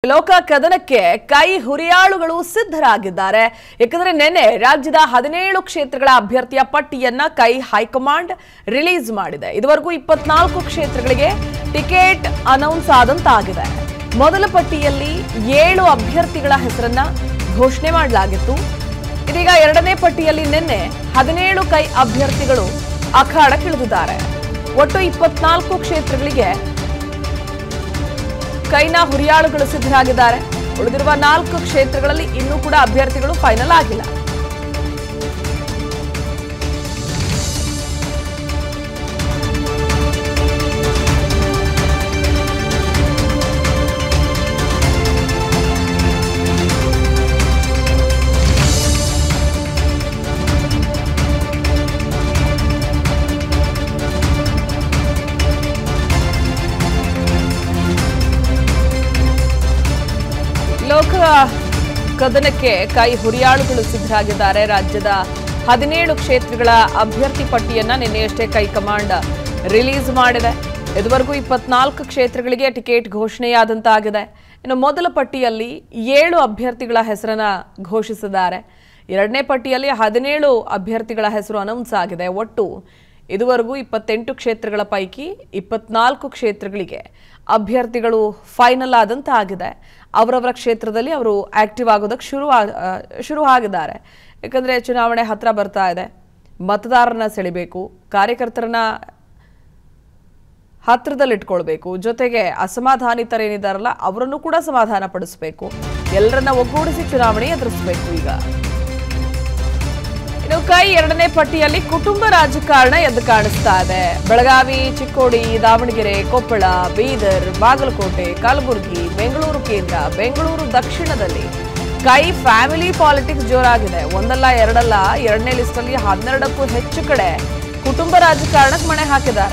ಲೋಕ ಕದನಕ್ಕೆ ಕೈ ಹುರಿಯಾಳುಗಳು ಸಿದ್ಧರಾಗಿದ್ದಾರೆ ಯಾಕಂದ್ರೆ ನಿನ್ನೆ ರಾಜ್ಯದ ಹದಿನೇಳು ಕ್ಷೇತ್ರಗಳ ಅಭ್ಯರ್ಥಿಯ ಪಟ್ಟಿಯನ್ನ ಕೈ ಹೈಕಮಾಂಡ್ ರಿಲೀಸ್ ಮಾಡಿದೆ ಇದುವರೆಗೂ ಇಪ್ಪತ್ನಾಲ್ಕು ಕ್ಷೇತ್ರಗಳಿಗೆ ಟಿಕೆಟ್ ಅನೌನ್ಸ್ ಆದಂತಾಗಿದೆ ಮೊದಲ ಪಟ್ಟಿಯಲ್ಲಿ ಏಳು ಅಭ್ಯರ್ಥಿಗಳ ಹೆಸರನ್ನ ಘೋಷಣೆ ಮಾಡಲಾಗಿತ್ತು ಇದೀಗ ಎರಡನೇ ಪಟ್ಟಿಯಲ್ಲಿ ನಿನ್ನೆ ಹದಿನೇಳು ಕೈ ಅಭ್ಯರ್ಥಿಗಳು ಅಖಾಡಕ್ಕಿಳಿದಿದ್ದಾರೆ ಒಟ್ಟು ಇಪ್ಪತ್ನಾಲ್ಕು ಕ್ಷೇತ್ರಗಳಿಗೆ ಕೈನ ಹುರಿಯಾಳುಗಳು ಸಿದ್ಧರಾಗಿದ್ದಾರೆ ಉಳಿದಿರುವ ನಾಲ್ಕು ಕ್ಷೇತ್ರಗಳಲ್ಲಿ ಇನ್ನೂ ಕೂಡ ಅಭ್ಯರ್ಥಿಗಳು ಫೈನಲ್ ಆಗಿಲ್ಲ ಲೋಕ ಕದನಕ್ಕೆ ಕೈ ಹುರಿಯಾಳುಗಳು ಸಿದ್ಧರಾಗಿದ್ದಾರೆ ರಾಜ್ಯದ ಹದಿನೇಳು ಕ್ಷೇತ್ರಗಳ ಅಭ್ಯರ್ಥಿ ಪಟ್ಟಿಯನ್ನ ನಿನ್ನೆಯಷ್ಟೇ ಕೈ ಕಮಾಂಡ್ ರಿಲೀಸ್ ಮಾಡಿದೆ ಇದುವರೆಗೂ ಇಪ್ಪತ್ನಾಲ್ಕು ಕ್ಷೇತ್ರಗಳಿಗೆ ಟಿಕೆಟ್ ಘೋಷಣೆಯಾದಂತಾಗಿದೆ ಇನ್ನು ಮೊದಲ ಪಟ್ಟಿಯಲ್ಲಿ ಏಳು ಅಭ್ಯರ್ಥಿಗಳ ಹೆಸರನ್ನ ಘೋಷಿಸಿದ್ದಾರೆ ಎರಡನೇ ಪಟ್ಟಿಯಲ್ಲಿ ಹದಿನೇಳು ಅಭ್ಯರ್ಥಿಗಳ ಹೆಸರು ಅನೌನ್ಸ್ ಆಗಿದೆ ಒಟ್ಟು ಇದುವರೆಗೂ ಇಪ್ಪತ್ತೆಂಟು ಕ್ಷೇತ್ರಗಳ ಪೈಕಿ ಇಪ್ಪತ್ನಾಲ್ಕು ಕ್ಷೇತ್ರಗಳಿಗೆ ಅಭ್ಯರ್ಥಿಗಳು ಫೈನಲ್ ಆದಂತ ಆಗಿದೆ ಅವರವರ ಕ್ಷೇತ್ರದಲ್ಲಿ ಅವರು ಆಕ್ಟಿವ್ ಆಗೋದಕ್ಕೆ ಶುರು ಆ- ಆ, ಶುರು ಆಗಿದ್ದಾರೆ ಯಾಕಂದ್ರೆ ಚುನಾವಣೆ ಹತ್ರ ಬರ್ತಾ ಇದೆ ಮತದಾರರನ್ನ ಸೆಳಿಬೇಕು ಕಾರ್ಯಕರ್ತರನ್ನ ಹತ್ರದಲ್ಲಿಟ್ಕೊಳ್ಬೇಕು ಜೊತೆಗೆ ಅಸಮಾಧಾನಿತರೇನಿದ್ದಾರಲ್ಲ ಅವರನ್ನು ಕೂಡ ಸಮಾಧಾನ ಪಡಿಸಬೇಕು ಎಲ್ಲರನ್ನ ಒಗ್ಗೂಡಿಸಿ ಚುನಾವಣೆ ಎದುರಿಸಬೇಕು ಈಗ ಇನ್ನು ಕೈ ಎರಡನೇ ಪಟ್ಟಿಯಲ್ಲಿ ಕುಟುಂಬ ರಾಜಕಾರಣ ಎದ್ದು ಕಾಣಿಸ್ತಾ ಇದೆ ಬೆಳಗಾವಿ ಚಿಕ್ಕೋಡಿ ದಾವಣಗೆರೆ ಕೊಪ್ಪಳ ಬೀದರ್ ಬಾಗಲಕೋಟೆ ಕಲಬುರಗಿ ಬೆಂಗಳೂರು ಕೇಂದ್ರ ಬೆಂಗಳೂರು ದಕ್ಷಿಣದಲ್ಲಿ ಕೈ ಫ್ಯಾಮಿಲಿ ಪಾಲಿಟಿಕ್ಸ್ ಜೋರಾಗಿದೆ ಒಂದಲ್ಲ ಎರಡಲ್ಲ ಎರಡನೇ ಲಿಸ್ಟಲ್ಲಿ ಹನ್ನೆರಡಕ್ಕೂ ಹೆಚ್ಚು ಕಡೆ ಕುಟುಂಬ ರಾಜಕಾರಣಕ್ಕೆ ಮಣೆ ಹಾಕಿದ್ದಾರೆ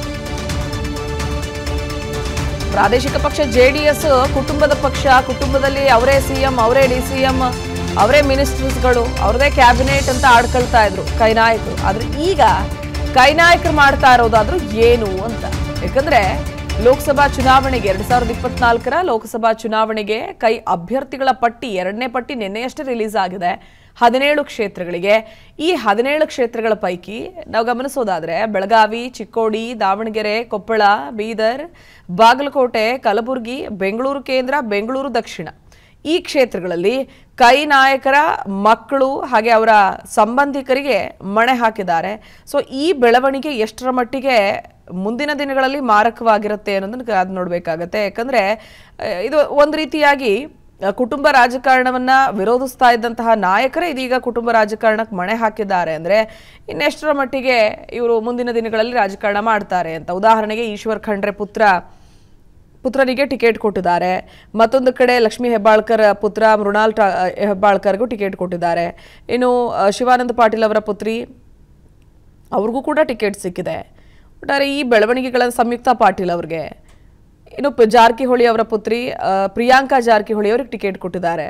ಪ್ರಾದೇಶಿಕ ಪಕ್ಷ ಜೆಡಿಎಸ್ ಕುಟುಂಬದ ಪಕ್ಷ ಕುಟುಂಬದಲ್ಲಿ ಅವರೇ ಸಿಎಂ ಅವರೇ ಡಿ ಸಿಎಂ ಅವರೇ ಮಿನಿಸ್ಟರ್ಸ್ಗಳು ಅವ್ರದೇ ಕ್ಯಾಬಿನೆಟ್ ಅಂತ ಆಡ್ಕೊಳ್ತಾ ಇದ್ರು ಕೈ ನಾಯಕರು ಆದ್ರೆ ಈಗ ಕೈ ನಾಯಕರು ಮಾಡ್ತಾ ಇರೋದಾದ್ರೂ ಏನು ಅಂತ ಯಾಕಂದ್ರೆ ಲೋಕಸಭಾ ಚುನಾವಣೆಗೆ ಎರಡ್ ಸಾವಿರದ ಇಪ್ಪತ್ನಾಲ್ಕರ ಲೋಕಸಭಾ ಚುನಾವಣೆಗೆ ಕೈ ಅಭ್ಯರ್ಥಿಗಳ ಪಟ್ಟಿ ಎರಡನೇ ಪಟ್ಟಿ ನಿನ್ನೆಯಷ್ಟೇ ರಿಲೀಸ್ ಆಗಿದೆ ಹದಿನೇಳು ಕ್ಷೇತ್ರಗಳಿಗೆ ಈ ಹದಿನೇಳು ಕ್ಷೇತ್ರಗಳ ಪೈಕಿ ನಾವು ಗಮನಿಸೋದಾದ್ರೆ ಬೆಳಗಾವಿ ಚಿಕ್ಕೋಡಿ ದಾವಣಗೆರೆ ಕೊಪ್ಪಳ ಬೀದರ್ ಬಾಗಲಕೋಟೆ ಕಲಬುರಗಿ ಬೆಂಗಳೂರು ಕೇಂದ್ರ ಬೆಂಗಳೂರು ದಕ್ಷಿಣ ಈ ಕ್ಷೇತ್ರಗಳಲ್ಲಿ ಕೈ ನಾಯಕರ ಮಕ್ಕಳು ಹಾಗೆ ಅವರ ಸಂಬಂಧಿಕರಿಗೆ ಮಣೆ ಹಾಕಿದ್ದಾರೆ ಸೊ ಈ ಬೆಳವಣಿಗೆ ಎಷ್ಟರ ಮಟ್ಟಿಗೆ ಮುಂದಿನ ದಿನಗಳಲ್ಲಿ ಮಾರಕವಾಗಿರುತ್ತೆ ಅನ್ನೋದನ್ನ ಕಾದು ನೋಡಬೇಕಾಗತ್ತೆ ಯಾಕಂದ್ರೆ ಆ, ಇದು ಒಂದು ರೀತಿಯಾಗಿ ಆ, ಕುಟುಂಬ ರಾಜಕಾರಣವನ್ನ ವಿರೋಧಿಸ್ತಾ ಇದ್ದಂತಹ ನಾಯಕರೇ ಇದೀಗ ಕುಟುಂಬ ರಾಜಕಾರಣಕ್ಕೆ ಮಣೆ ಹಾಕಿದ್ದಾರೆ ಅಂದ್ರೆ ಇನ್ನೆಷ್ಟರ ಮಟ್ಟಿಗೆ ಇವರು ಮುಂದಿನ ದಿನಗಳಲ್ಲಿ ರಾಜಕಾರಣ ಮಾಡ್ತಾರೆ ಅಂತ ಉದಾಹರಣೆಗೆ ಈಶ್ವರ್ ಖಂಡ್ರೆ ಪುತ್ರ ಪುತ್ರನಿಗೆ ಟಿಕೆಟ್ ಕೊಟ್ಟಿದ್ದಾರೆ ಮತ್ತೊಂದು ಕಡೆ ಲಕ್ಷ್ಮೀ ಹೆಬ್ಬಾಳ್ಕರ್ ಪುತ್ರ ಮೃಣಾಲ್ ಟಾ ಹೆಬ್ಬಾಳ್ಕರ್ಗೂ ಟಿಕೆಟ್ ಕೊಟ್ಟಿದ್ದಾರೆ ಇನ್ನು ಆ, ಶಿವಾನಂದ ಪಾಟೀಲ್ ಅವರ ಪುತ್ರಿ ಅವ್ರಿಗೂ ಕೂಡ ಟಿಕೆಟ್ ಸಿಕ್ಕಿದೆ ಒಟ್ಟಾರೆ ಈ ಬೆಳವಣಿಗೆಗಳ ಸಂಯುಕ್ತ ಪಾಟೀಲ್ ಅವ್ರಿಗೆ ಇನ್ನು ಪ- ಜಾರಕಿಹೊಳಿ ಅವರ ಪುತ್ರಿ ಆ, ಪ್ರಿಯಾಂಕಾ ಜಾರಕಿಹೊಳಿ ಅವ್ರಿಗೆ ಟಿಕೆಟ್ ಕೊಟ್ಟಿದ್ದಾರೆ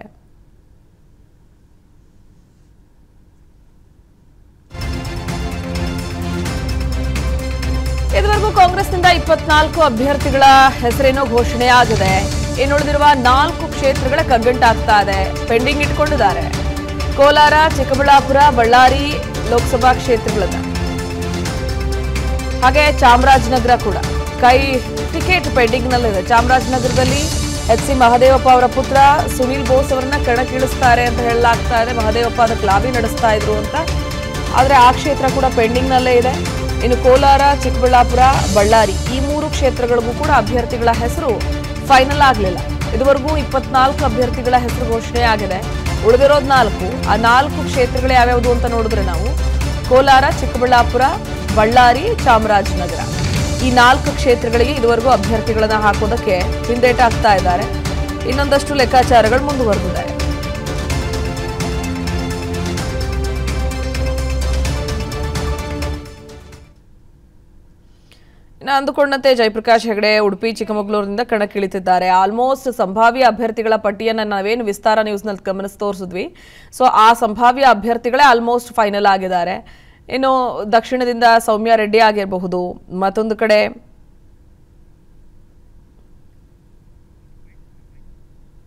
ಇದುವರೆಗೂ ಕಾಂಗ್ರೆಸ್ನಿಂದ ಇಪ್ಪತ್ನಾಲ್ಕು ಅಭ್ಯರ್ಥಿಗಳ ಹೆಸರೇನೋ ಘೋಷಣೆ ಆಗಿದೆ ಇನ್ನುಳಿದಿರುವ ನಾಲ್ಕು ಕ್ಷೇತ್ರಗಳ ಕಗ್ಗಂಟಾಗ್ತಾ ಇದೆ ಪೆಂಡಿಂಗ್ ಇಟ್ಕೊಂಡಿದ್ದಾರೆ ಕೋಲಾರ ಚಿಕ್ಕಬಳ್ಳಾಪುರ ಬಳ್ಳಾರಿ ಲೋಕಸಭಾ ಕ್ಷೇತ್ರಗಳನ್ನ ಹಾಗೆ ಚಾಮರಾಜನಗರ ಕೂಡ ಕೈ ಟಿಕೆಟ್ ಪೆಂಡಿಂಗ್ ನಲ್ಲಿದೆ ಚಾಮರಾಜನಗರದಲ್ಲಿ ಎಚ್ ಸಿ ಮಹದೇವಪ್ಪ ಅವರ ಪುತ್ರ ಸುನೀಲ್ ಬೋಸ್ ಅವರನ್ನ ಕಣಕ್ಕಿಳಿಸ್ತಾರೆ ಅಂತ ಹೇಳಲಾಗ್ತಾ ಇದೆ ಮಹದೇವಪ್ಪ ಅದಕ್ಕೆ ಲಾಬಿ ನಡೆಸ್ತಾ ಇದ್ರು ಅಂತ ಆದ್ರೆ ಆ ಕ್ಷೇತ್ರ ಕೂಡ ಪೆಂಡಿಂಗ್ ನಲ್ಲೇ ಇದೆ ಇನ್ನು ಕೋಲಾರ ಚಿಕ್ಕಬಳ್ಳಾಪುರ ಬಳ್ಳಾರಿ ಈ ಮೂರು ಕ್ಷೇತ್ರಗಳಿಗೂ ಕೂಡ ಅಭ್ಯರ್ಥಿಗಳ ಹೆಸರು ಫೈನಲ್ ಆಗಲಿಲ್ಲ ಇದುವರೆಗೂ ಇಪ್ಪತ್ನಾಲ್ಕು ಅಭ್ಯರ್ಥಿಗಳ ಹೆಸರು ಘೋಷಣೆ ಆಗಿದೆ ಉಳಿದಿರೋದು ನಾಲ್ಕು ಆ ನಾಲ್ಕು ಕ್ಷೇತ್ರಗಳು ಯಾವ್ಯಾವುದು ಅಂತ ನೋಡಿದ್ರೆ ನಾವು ಕೋಲಾರ ಚಿಕ್ಕಬಳ್ಳಾಪುರ ಬಳ್ಳಾರಿ ಚಾಮರಾಜನಗರ ಈ ನಾಲ್ಕು ಕ್ಷೇತ್ರಗಳಿಗೆ ಇದುವರೆಗೂ ಅಭ್ಯರ್ಥಿಗಳನ್ನ ಹಾಕೋದಕ್ಕೆ ಹಿಂದೇಟಾಗ್ತಾ ಇದ್ದಾರೆ ಇನ್ನೊಂದಷ್ಟು ಲೆಕ್ಕಾಚಾರಗಳು ಮುಂದುವರೆದಿದೆ ಇನ್ನು ಅಂದುಕೊಂಡಂತೆ ಜಯಪ್ರಕಾಶ್ ಹೆಗಡೆ ಉಡುಪಿ ಚಿಕ್ಕಮಗಳೂರಿನಿಂದ ಕಣಕ್ಕಿಳಿತಿದ್ದಾರೆ ಆಲ್ಮೋಸ್ಟ್ ಸಂಭಾವ್ಯ ಅಭ್ಯರ್ಥಿಗಳ ಪಟ್ಟಿಯನ್ನು ನಾವೇನು ವಿಸ್ತಾರ ನ್ಯೂಸ್ನಲ್ಲಿ ಗಮನಿಸಿ ತೋರಿಸಿದ್ವಿ ಸೊ ಆ ಸಂಭಾವ್ಯ ಅಭ್ಯರ್ಥಿಗಳೇ ಆಲ್ಮೋಸ್ಟ್ ಫೈನಲ್ ಆಗಿದ್ದಾರೆ ಇನ್ನು ದಕ್ಷಿಣದಿಂದ ಸೌಮ್ಯ ರೆಡ್ಡಿ ಆಗಿರಬಹುದು ಮತ್ತೊಂದು ಕಡೆ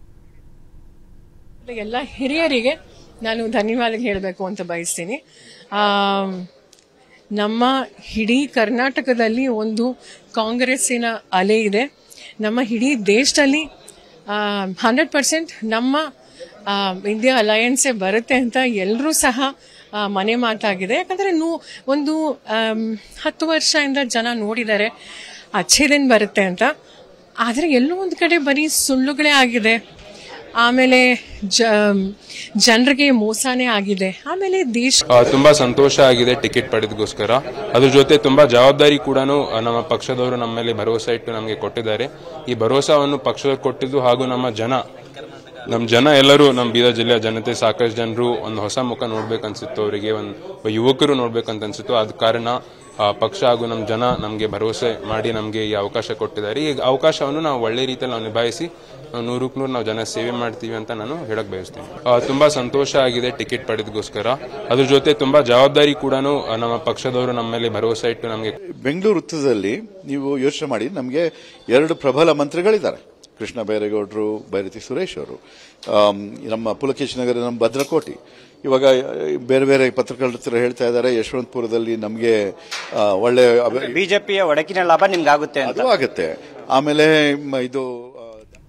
ಎಲ್ಲ ಹಿರಿಯರಿಗೆ ನಾನು ಧನ್ಯವಾದ ಹೇಳಬೇಕು ಅಂತ ಬಯಸ್ತೀನಿ ಆ, ನಮ್ಮ ಇಡೀ ಕರ್ನಾಟಕದಲ್ಲಿ ಒಂದು ಕಾಂಗ್ರೆಸ್ಸಿನ ಅಲೆ ಇದೆ ನಮ್ಮ ಇಡೀ ದೇಶದಲ್ಲಿ ಹಂಡ್ರೆಡ್ ಪರ್ಸೆಂಟ್ ನಮ್ಮ ಆ, ಇಂಡಿಯಾ ಅಲಯನ್ಸೇ ಬರುತ್ತೆ ಅಂತ ಎಲ್ಲರೂ ಸಹ ಆ, ಮನೆ ಮಾತಾಗಿದೆ ಯಾಕಂದರೆ ನೂ ಒಂದು ಆಮ್, ಹತ್ತು ವರ್ಷದಿಂದ ಜನ ನೋಡಿದ್ದಾರೆ ಅಚ್ಚೇದೇನು ಬರುತ್ತೆ ಅಂತ ಆದರೆ ಎಲ್ಲೋ ಒಂದು ಕಡೆ ಬರೀ ಸುಳ್ಳುಗಳೇ ಆಗಿದೆ ಆಮೇಲೆ ಜ ಜನರಿಗೆ ಮೋಸನೇ ಆಗಿದೆ ಆಮೇಲೆ ದೇಶ ಆ, ತುಂಬಾ ಸಂತೋಷ ಆಗಿದೆ ಟಿಕೆಟ್ ಪಡೆದಗೋಸ್ಕರ ಅದ್ರ ಜೊತೆ ತುಂಬಾ ಜವಾಬ್ದಾರಿ ಕೂಡ ನಮ್ಮ ಪಕ್ಷದವರು ನಮ್ಮ ಮೇಲೆ ಭರವಸೆ ಇಟ್ಟು ನಮಗೆ ಕೊಟ್ಟಿದ್ದಾರೆ ಈ ಭರವಸೆಯನ್ನು ಪಕ್ಷದವರು ಕೊಟ್ಟಿದ್ದು ಹಾಗೂ ನಮ್ಮ ಜನ ನಮ್ಮ ಜನ ಎಲ್ಲರೂ ನಮ್ಮ ಬೀದರ್ ಜಿಲ್ಲೆಯ ಜನತೆ ಸಾಕಷ್ಟು ಜನರು ಒಂದು ಹೊಸ ಮುಖ ನೋಡ್ಬೇಕನ್ಸಿತ್ತು ಅವರಿಗೆ ಒಂದು ಯುವಕರು ನೋಡ್ಬೇಕಂತ ಅನ್ಸಿತ್ತು ಆದ ಕಾರಣ ಆ, ಪಕ್ಷ ಹಾಗೂ ನಮ್ಮ ಜನ ನಮಗೆ ಭರವಸೆ ಮಾಡಿ ನಮಗೆ ಈ ಅವಕಾಶ ಕೊಟ್ಟಿದ್ದಾರೆ ಈ ಅವಕಾಶವನ್ನು ನಾವು ಒಳ್ಳೆ ರೀತಿಯಲ್ಲಿ ನಾವು ನಿಭಾಯಿಸಿ ನಾವು ನೂರಕ್ಕೆ ನೂರು ನಾವು ಜನ ಸೇವೆ ಮಾಡ್ತೀವಿ ಅಂತ ನಾನು ಹೇಳಕ್ ಬಯಸ್ತೀನಿ ಆ, ತುಂಬಾ ಸಂತೋಷ ಆಗಿದೆ ಟಿಕೆಟ್ ಪಡೆದಗೋಸ್ಕರ ಅದ್ರ ಜೊತೆ ತುಂಬಾ ಜವಾಬ್ದಾರಿ ಕೂಡ ನಮ್ಮ ಪಕ್ಷದವರು ನಮ್ಮ ಮೇಲೆ ಭರವಸೆ ಇಟ್ಟು ನಮಗೆ ಬೆಂಗಳೂರು ವೃತ್ತದಲ್ಲಿ ನೀವು ಯೋಚನೆ ಮಾಡಿ ನಮಗೆ ಎರಡು ಪ್ರಬಲ ಮಂತ್ರಿಗಳಿದ್ದಾರೆ ಕೃಷ್ಣ ಬೈರೇಗೌಡರು ಬೈರತಿ ಸುರೇಶ್ ಅವರು ಆಮ್, ನಮ್ಮ ಪುಲಕೇಶ್ ನಗರ ನಮ್ಮ ಭದ್ರಕೋಟಿ ಇವಾಗ ಬೇರೆ ಬೇರೆ ಪತ್ರಕರ್ತರು ಹೇಳ್ತಾ ಇದ್ದಾರೆ ಯಶವಂತಪುರದಲ್ಲಿ ನಮಗೆ ಆ, ಒಳ್ಳೆ ಅಭಿ- ಬಿಜೆಪಿಯ ಒಡಕಿನ ಲಾಭ ನಿಮ್ಗೆ ಆಗುತ್ತೆ ಅಂತ ಅದು ಆಗುತ್ತೆ ಆಮೇಲೆ ಮ- ಇದು ಆ,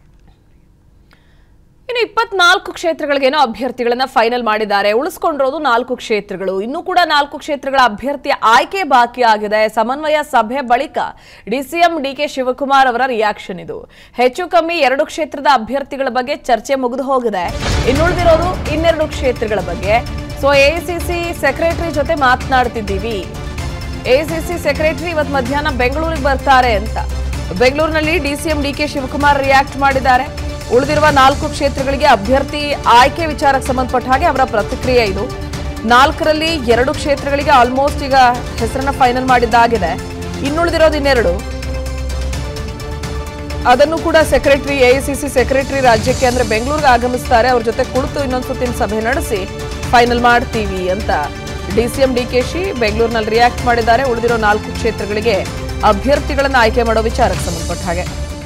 ಇನ್ನು ಇಪ್ಪತ್ನಾಲ್ಕು ಕ್ಷೇತ್ರಗಳಿಗೇನೋ ಅಭ್ಯರ್ಥಿಗಳನ್ನ ಫೈನಲ್ ಮಾಡಿದ್ದಾರೆ ಉಳಿಸ್ಕೊಂಡಿರೋದು ನಾಲ್ಕು ಕ್ಷೇತ್ರಗಳು ಇನ್ನೂ ಕೂಡ ನಾಲ್ಕು ಕ್ಷೇತ್ರಗಳ ಅಭ್ಯರ್ಥಿಯ ಆಯ್ಕೆ ಬಾಕಿ ಆಗಿದೆ ಸಮನ್ವಯ ಸಭೆ ಬಳಿಕ ಡಿಸಿಎಂ ಡಿಕೆ ಶಿವಕುಮಾರ್ ಅವರ ರಿಯಾಕ್ಷನ್ ಇದು ಹೆಚ್ಚು ಕಮ್ಮಿ ಎರಡು ಕ್ಷೇತ್ರದ ಅಭ್ಯರ್ಥಿಗಳ ಬಗ್ಗೆ ಚರ್ಚೆ ಮುಗಿದು ಹೋಗಿದೆ ಇನ್ನುಳಿದಿರೋದು ಇನ್ನೆರಡು ಕ್ಷೇತ್ರಗಳ ಬಗ್ಗೆ ಸೊ ಎಐಸಿಸಿ ಸೆಕ್ರೆಟರಿ ಜೊತೆ ಮಾತನಾಡ್ತಿದ್ದೀವಿ ಎಐಸಿಸಿ ಸೆಕ್ರೆಟರಿ ಇವತ್ತು ಮಧ್ಯಾಹ್ನ ಬೆಂಗಳೂರಿಗೆ ಬರ್ತಾರೆ ಅಂತ ಬೆಂಗಳೂರಿನಲ್ಲಿ ಡಿಸಿಎಂ ಡಿಕೆ ಶಿವಕುಮಾರ್ ರಿಯಾಕ್ಟ್ ಮಾಡಿದ್ದಾರೆ ಉಳಿದಿರುವ ನಾಲ್ಕು ಕ್ಷೇತ್ರಗಳಿಗೆ ಅಭ್ಯರ್ಥಿ ಆಯ್ಕೆ ವಿಚಾರಕ್ಕೆ ಸಂಬಂಧಪಟ್ಟ ಹಾಗೆ ಅವರ ಪ್ರತಿಕ್ರಿಯೆ ಇದು ನಾಲ್ಕರಲ್ಲಿ ಎರಡು ಕ್ಷೇತ್ರಗಳಿಗೆ ಆಲ್ಮೋಸ್ಟ್ ಈಗ ಹೆಸರನ್ನ ಫೈನಲ್ ಮಾಡಿದ್ದಾಗಿದೆ ಇನ್ನುಳಿದಿರೋದು ಇನ್ನೆರಡು ಅದನ್ನು ಕೂಡ ಸೆಕ್ರೆಟರಿ ಎಐಸಿಸಿ ಸೆಕ್ರೆಟರಿ ರಾಜ್ಯಕ್ಕೆ ಅಂದ್ರೆ ಬೆಂಗಳೂರಿಗೆ ಆಗಮಿಸ್ತಾರೆ ಅವ್ರ ಜೊತೆ ಕುಳಿತು ಇನ್ನೊಂದು ಸುತ್ತಿನ ಸಭೆ ನಡೆಸಿ ಫೈನಲ್ ಮಾಡ್ತೀವಿ ಅಂತ ಡಿಸಿಎಂ ಡಿಕೆಶಿ ಬೆಂಗಳೂರಿನಲ್ಲಿ ರಿಯಾಕ್ಟ್ ಮಾಡಿದ್ದಾರೆ ಉಳಿದಿರೋ ನಾಲ್ಕು ಕ್ಷೇತ್ರಗಳಿಗೆ ಅಭ್ಯರ್ಥಿಗಳನ್ನ ಆಯ್ಕೆ ಮಾಡೋ ವಿಚಾರಕ್ಕೆ ಸಂಬಂಧಪಟ್ಟ ಹಾಗೆ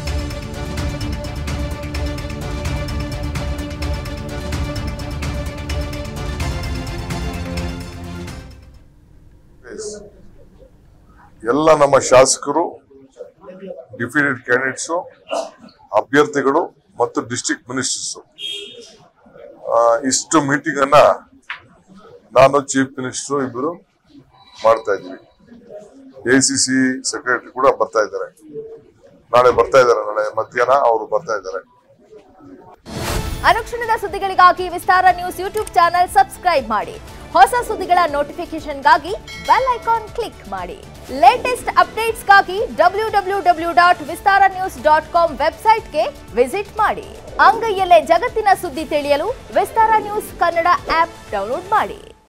ಎಲ್ಲ ನಮ್ಮ ಶಾಸಕರು ಡಿಫಿಡೆಡ್ ಕ್ಯಾಂಡಿಡೇಟ್ಸು ಅಭ್ಯರ್ಥಿಗಳು ಮತ್ತು ಡಿಸ್ಟ್ರಿಕ್ಟ್ ಮಿನಿಸ್ಟರ್ಸ್ ಇಷ್ಟು ಮೀಟಿಂಗ್ ಅನ್ನ ನಾನು ಚೀಫ್ ಮಿನಿಸ್ಟರ್ ಇಬ್ಬರು ಮಾಡ್ತಾ ಇದ್ವಿ ಎ ಸಿ ಸಿ ಸೆಕ್ರೆಟರಿ ಕೂಡ ಬರ್ತಾ ಇದ್ದಾರೆ ನಾಳೆ ಬರ್ತಾ ಇದ್ದಾರೆ ನಾಳೆ ಮಧ್ಯಾಹ್ನ ಅವರು ಬರ್ತಾ ಇದ್ದಾರೆ ಅನುಕ್ಷಣದ ಸುದ್ದಿಗಳಿಗಾಗಿ Vistara news YouTube channel subscribe ಮಾಡಿ ಹೊಸ ಸುದ್ದಿಗಳ ನೋಟಿಫಿಕೇಶನ್ಗಾಗಿ ಬೆಲ್ ಐಕಾನ್ ಕ್ಲಿಕ್ ಮಾಡಿ ಲೇಟೆಸ್ಟ್ ಅಪ್ಡೇಟ್ಸ್ಗಾಗಿ W W W dot Vistara news dot com ವೆಬ್ಸೈಟ್ಗೆ ವಿಸಿಟ್ ಮಾಡಿ ಅಂಗೈಯಲ್ಲೇ ಜಗತ್ತಿನ ಸುದ್ದಿ ತಿಳಿಯಲು Vistara news Kannada app download ಮಾಡಿ